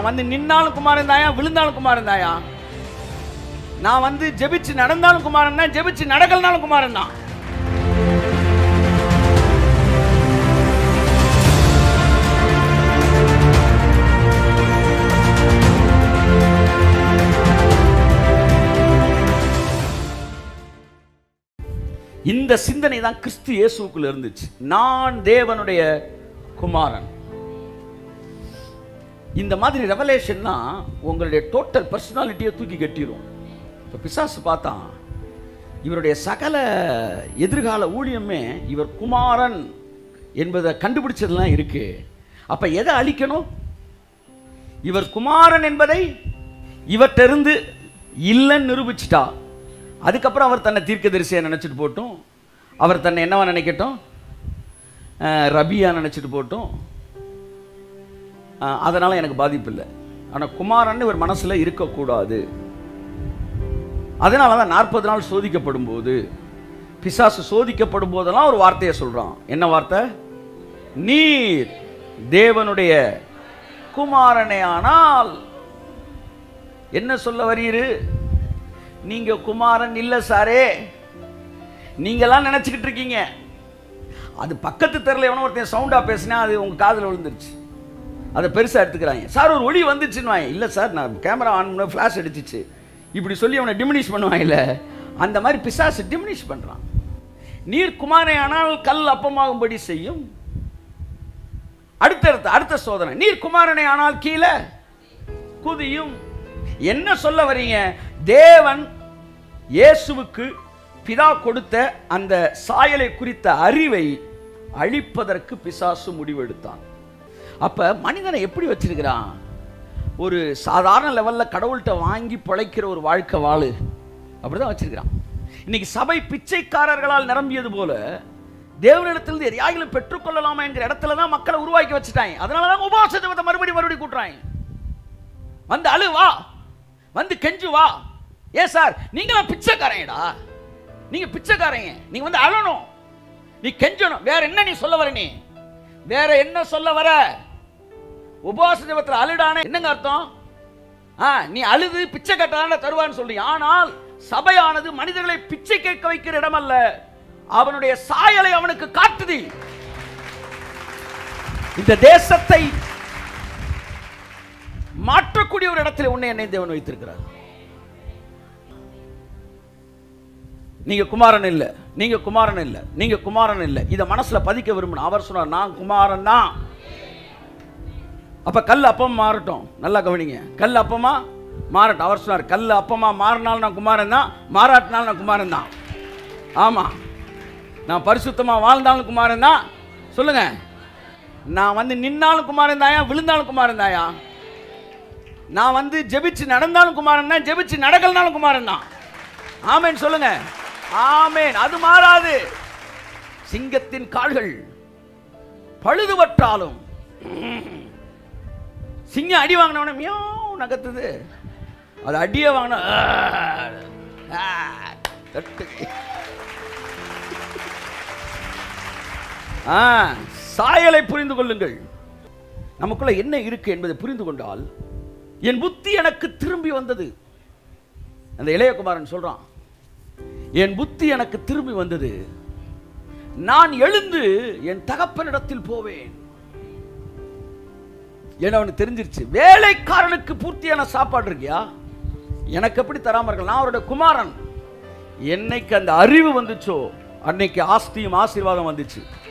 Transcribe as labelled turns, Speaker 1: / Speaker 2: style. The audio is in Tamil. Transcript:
Speaker 1: நான் வந்து நின்னாலும் குமாரன் தாயா விழுந்தாலும் குமாரன் தாயா நான் வந்து ஜெபிச்சு நடந்தாலும் குமாரன் தான் ஜெபிச்சு நடக்கலனாலும் குமாரன் தான் இந்த சிந்தனை தான் கிறிஸ்து இயேசுக்குள்ள இருந்துச்சு நான் தேவனுடைய குமாரன் இந்த மாதிரி ரெவலேஷன்னா உங்களுடைய டோட்டல் பர்சனாலிட்டியை தூக்கி கட்டிரும் இப்போ பிசாசு பார்த்தான் இவருடைய சகல எதிர்கால ஊழியமே இவர் குமாரன் என்பதை கண்டுபிடிச்சதெல்லாம் இருக்கு அப்ப எதை அழிக்கணும் இவர் குமாரன் என்பதை இவற்றிருந்து இல்லைன்னு நிரூபிச்சிட்டா அதுக்கப்புறம் அவர் தன்னை தீர்க்கதரிசியை நினச்சிட்டு போட்டும் அவர் தன்னை என்னவா நினைக்கட்டும் அஹ், ரபியா நினச்சிட்டு போட்டும் அஹ், அதனால எனக்கு பாதிப்பு இல்லை ஆனால் குமாரன் இவர் மனசில் இருக்கக்கூடாது அதனால தான் நாற்பது நாள் சோதிக்கப்படும் போது பிசாசு சோதிக்கப்படும் போதெல்லாம் ஒரு வார்த்தையை சொல்றான் என்ன வார்த்தை நீர் தேவனுடைய குமாரனே ஆனால் என்ன சொல்ல வரீரு நீங்க குமாரன் இல்ல சாரே நீங்கெல்லாம் நினைச்சுக்கிட்டு இருக்கீங்க அது பக்கத்து தெருல எவனோ ஒருத்தன் சவுண்டா பேசினா அது உங்க காதுல விழுந்துருச்சு அதை பெருசா எடுத்துக்கிறாங்க சார் ஒரு ஒளி வந்துச்சுன்னு இல்ல சார் நான் கேமரா ஆன் பண்ண ஃபிளாஷ் அடிச்சிச்சு இப்படி சொல்லி அவனை டிமினிஷ் பண்ணுவாங்கல்ல அந்த மாதிரி பிசாசு டிமினிஷ் பண்றான் நீர் குமாரனை ஆனால் கல் அப்பமாகும்படி செய்யும் அடுத்தடுத்த அடுத்த சோதனை நீர் குமாரனை ஆனால் கீழே குதியும் என்ன சொல்ல வரீங்க தேவன் இயேசுவுக்கு பிதா கொடுத்த அந்த சாயலை குறித்த அறிவை அழிப்பதற்கு பிசாசு முடிவெடுத்தான் அப்ப மனிதனை எப்படி வச்சிருக்கிறான் ஒரு சாதாரண லெவல்ல கடவுள்கிட்ட வாங்கி பிழைக்கிற ஒரு வாழ்க்கை வாழு அப்படிதான் வச்சிருக்கிறான் இன்னைக்கு சபை பிச்சைக்காரர்களால் நிரம்பியது போல தேவனிடத்திலிருந்து எதையாகிலும் பெற்றுக்கொள்ளலாமா என்கிற இடத்துல தான் மக்களை உருவாக்கி வச்சுட்டாங்க அதனால தான் உபவாச ஜெபத்தை மறுபடியும் மறுபடியும் கூட்டுறாங்க வந்து அழு வா வந்து கெஞ்சு வா ஏன் சார் நீங்களாம் பிச்சைக்காரங்கடா நீங்க பிச்சைக்காரங்க நீங்க வந்து அழணும் நீ கெஞ்சணும் வேற என்ன நீ சொல்ல வர நீ வேற என்ன சொல்ல வர உபவாச ஜெபத்தில் அழுடான என்னங்க அர்த்தம் ஆ நீ அழுது பிச்சை கட்டான தருவான்னு சொல்லி ஆனால் சபையானது மனிதர்களை பிச்சை கேட்க வைக்கிற இடம் அல்ல அவனுடைய சாயலை அவனுக்கு காட்டுது இந்த தேசத்தை மாற்றக்கூடிய ஒரு இடத்துல உன்னை என்னை தேவன் வைத்திருக்கிறார் நீங்க குமாரன் இல்ல நீங்க குமாரன் இல்ல நீங்க குமாரன் இல்ல இத மனசுல பதிக்க விரும்பணும் அவர் சொன்னார் நான் குமாரன் தான் அப்ப கல் அப்பம் மாறட்டும் நல்லா கவனிங்க கல் அப்பமா மாறட்டும் அவர் சொன்னார் கல் அப்பமா மாறினாலும் நான் குமாரன் தான் மாறாட்டினாலும் நான் குமாரன் தான் ஆமா நான் பரிசுத்தமா வாழ்ந்தாலும் குமாரன் தான் சொல்லுங்க நான் வந்து நின்னாலும் குமாரன் தாயா விழுந்தாலும் குமாரன் தாயா நான் வந்து ஜெபிச்சு நடந்தாலும் குமாரன் தான் ஜெபிச்சு நடக்கலனாலும் குமாரன் தான் ஆமேன் சொல்லுங்க ஆமேன் அது மாறாது சிங்கத்தின் கால்கள் பழுதுபட்டாலும் சிங்கம் அடி வாங்கினவன மியாவ் நகத்துது அது அடியே வாங்கின ஆ சாயலை புரிந்து கொள்ளுங்கள் நமக்குள்ள என்ன இருக்கு என்பதை புரிந்து கொண்டால் என் புத்தி எனக்கு திரும்பி வந்தது அந்த இளையகுமாரன் சொல்றான் என் புத்தி எனக்கு திரும்பி வந்தது நான் எழுந்து என் தகப்பனிடத்தில் போவேன் ஏன்னா அவனுக்கு தெரிஞ்சிருச்சு வேலைக்காரனுக்கு பூர்த்தியான சாப்பாடு இருக்கியா எனக்கு எப்படி தராம இருக்கலாம் நான் அவருடைய குமாரன் என்னைக்கு அந்த அறிவு வந்துச்சோ அன்னைக்கு ஆஸ்தியும் ஆசீர்வாதம் வந்துச்சு